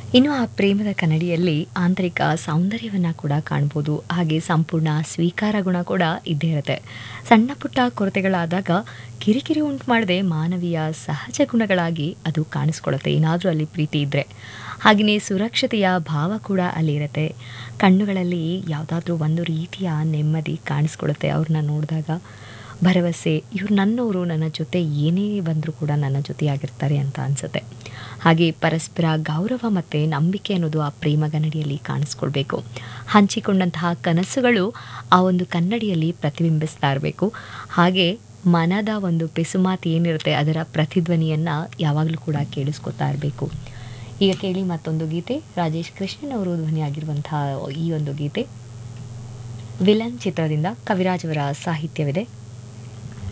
ಇನ್ನು ಆ ಪ್ರೇಮದ ಕನ್ನಡಿಯಲ್ಲಿ ಆಂತರಿಕ ಸೌಂದರ್ಯವನ್ನು ಕೂಡ ಕಾಣ್ಬೋದು ಹಾಗೆ ಸಂಪೂರ್ಣ ಸ್ವೀಕಾರ ಗುಣ ಕೂಡ ಇದ್ದೇ ಇರುತ್ತೆ ಸಣ್ಣ ಪುಟ್ಟ ಕೊರತೆಗಳಾದಾಗ ಕಿರಿಕಿರಿ ಉಂಟು ಮಾಡದೆ ಮಾನವೀಯ ಸಹಜ ಗುಣಗಳಾಗಿ ಅದು ಕಾಣಿಸ್ಕೊಳ್ಳುತ್ತೆ ಏನಾದರೂ ಅಲ್ಲಿ ಪ್ರೀತಿ ಇದ್ದರೆ ಹಾಗೆಯೇ ಸುರಕ್ಷತೆಯ ಭಾವ ಕೂಡ ಅಲ್ಲಿ ಇರುತ್ತೆ ಕಣ್ಣುಗಳಲ್ಲಿ ಯಾವುದಾದ್ರೂ ಒಂದು ರೀತಿಯ ನೆಮ್ಮದಿ ಕಾಣಿಸ್ಕೊಳ್ಳುತ್ತೆ ಅವ್ರನ್ನ ನೋಡಿದಾಗ ಭರವಸೆ ಇವ್ರು ನನ್ನವರು ನನ್ನ ಜೊತೆ ಏನೇ ಬಂದರೂ ಕೂಡ ನನ್ನ ಜೊತೆಯಾಗಿರ್ತಾರೆ ಅಂತ ಅನಿಸುತ್ತೆ ಹಾಗೆ ಪರಸ್ಪರ ಗೌರವ ಮತ್ತು ನಂಬಿಕೆ ಅನ್ನೋದು ಆ ಪ್ರೇಮ ಕನ್ನಡಿಯಲ್ಲಿ ಕಾಣಿಸ್ಕೊಳ್ಬೇಕು ಹಂಚಿಕೊಂಡಂತಹ ಕನಸುಗಳು ಆ ಒಂದು ಕನ್ನಡಿಯಲ್ಲಿ ಪ್ರತಿಬಿಂಬಿಸ್ತಾ ಇರಬೇಕು ಹಾಗೆ ಮನದ ಒಂದು ಪಿಸುಮಾತು ಏನಿರುತ್ತೆ ಅದರ ಪ್ರತಿಧ್ವನಿಯನ್ನು ಯಾವಾಗಲೂ ಕೂಡ ಕೇಳಿಸ್ಕೊತಾ ಇರಬೇಕು ಈಗ ಕೇಳಿ ಮತ್ತೊಂದು ಗೀತೆ ರಾಜೇಶ್ ಕೃಷ್ಣನ್ ಅವರು ಧ್ವನಿಯಾಗಿರುವಂತಹ ಈ ಒಂದು ಗೀತೆ ವಿಲನ್ ಚಿತ್ರದಿಂದ ಕವಿರಾಜ್ ಅವರ ಸಾಹಿತ್ಯವಿದೆ